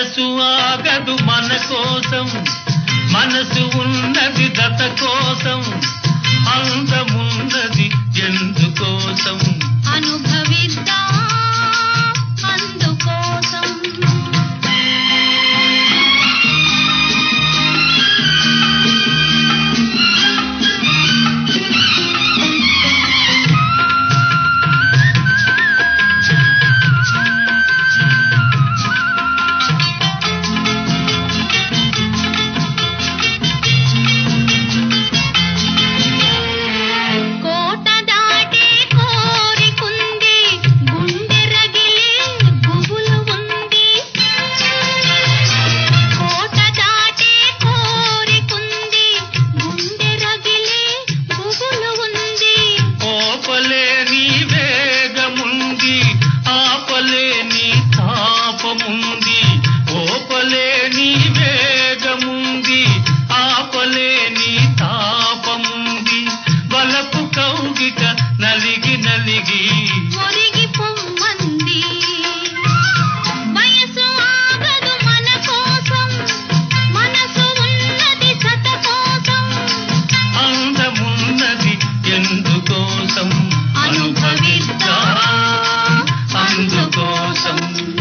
వయసు ఆగదు మన కోసం మనసు ఉన్నది దత కోసం అందమున్నది ఎందుకోసం అనుభవిద్దాం అందుకోసం కోట దాటే కోరికుంది గుండె రగిలే గుబులు ఉంది కోట దాటే కోరికుంది గుండె రగిలే గుబులు ఉంది ఓపలేని వేగముంది ఆపలేని తాపముంది ఓపలేని వేగముంది ఆపలేని తాపముంది బలపు కౌగిట నలిగి నలిగి ఒరిగి పొమ్మంది వయసు ఆగదు మన కోసం మనసు ఉన్నది సత కోసం అందమున్నది ఎందుకోసం అనుభవిద్దా అందుకోసం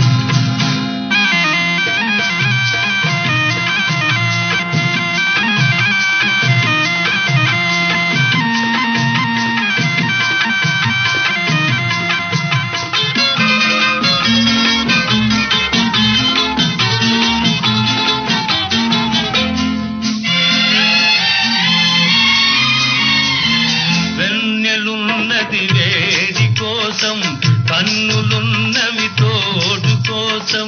వెన్నెలున్నది వేడి కోసం కన్నులున్నవి తోడు కోసం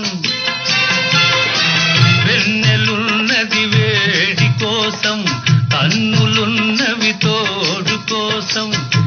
వెన్నెలున్నది వేడి కోసం కన్నులున్నవి తోడు కోసం